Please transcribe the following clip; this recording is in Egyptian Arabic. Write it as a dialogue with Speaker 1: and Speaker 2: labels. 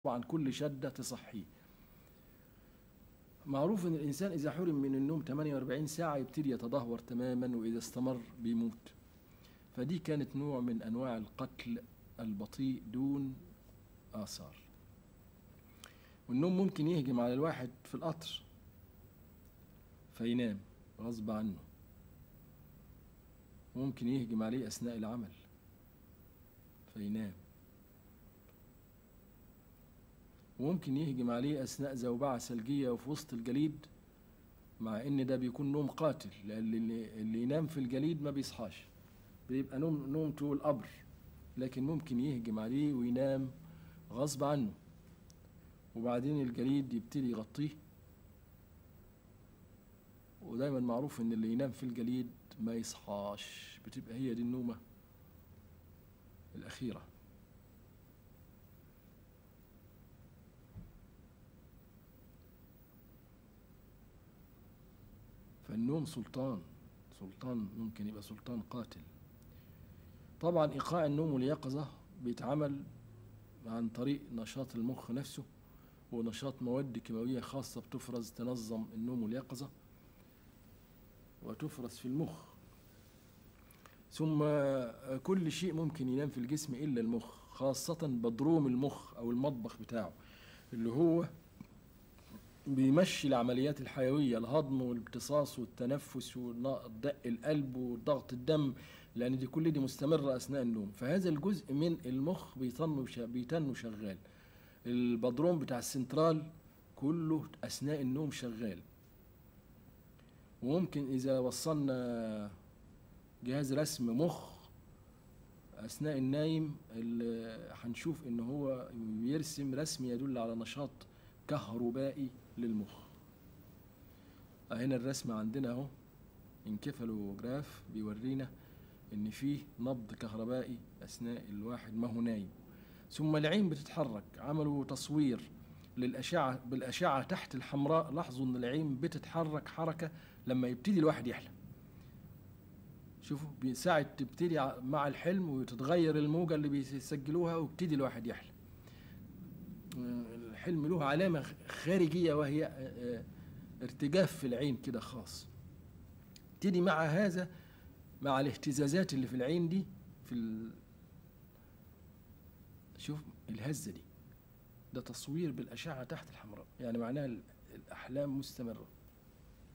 Speaker 1: طبعا كل شدة تصحيه معروف ان الانسان اذا حرم من النوم 48 ساعة يبتدي يتدهور تماما واذا استمر بيموت فدي كانت نوع من انواع القتل البطيء دون اثار والنوم ممكن يهجم على الواحد في القطر فينام غصب عنه ممكن يهجم عليه اثناء العمل فينام وممكن يهجم عليه أثناء زوبعة ثلجية وفي وسط الجليد مع إن ده بيكون نوم قاتل لأن اللي, اللي ينام في الجليد ما بيصحاش بيبقى نوم نوم طول القبر لكن ممكن يهجم عليه وينام غصب عنه وبعدين الجليد يبتدي يغطيه ودايما معروف ان اللي ينام في الجليد ما يصحاش بتبقى هي دي النومة الأخيرة فالنوم سلطان سلطان ممكن يبقى سلطان قاتل طبعا إيقاع النوم واليقظة بيتعمل عن طريق نشاط المخ نفسه ونشاط مواد كيماوية خاصة بتفرز تنظم النوم واليقظة وتفرز في المخ ثم كل شيء ممكن ينام في الجسم إلا المخ خاصة بدروم المخ أو المطبخ بتاعه اللي هو بيمشي العمليات الحيوية الهضم والامتصاص والتنفس ودق القلب وضغط الدم لأن دي كل دي مستمرة أثناء النوم فهذا الجزء من المخ بيتن بيتن شغال البدروم بتاع السنترال كله أثناء النوم شغال وممكن إذا وصلنا جهاز رسم مخ أثناء النايم هنشوف إن هو بيرسم رسم يدل على نشاط كهربائي للمخ هنا الرسم عندنا اهو انكفالوجراف بيورينا ان فيه نبض كهربائي اثناء الواحد ما هو نايم ثم العين بتتحرك عملوا تصوير للأشعة بالأشعة تحت الحمراء لاحظوا إن العين بتتحرك حركة لما يبتدي الواحد يحلم شوفوا ساعة تبتدي مع الحلم وتتغير الموجة اللي بيسجلوها ويبتدي الواحد يحلم الحلم له علامة خارجية وهي ارتجاف في العين كده خاص تدي مع هذا مع الاهتزازات اللي في العين دي في ال... شوف الهزة دي ده تصوير بالأشعة تحت الحمراء يعني معناها الأحلام مستمرة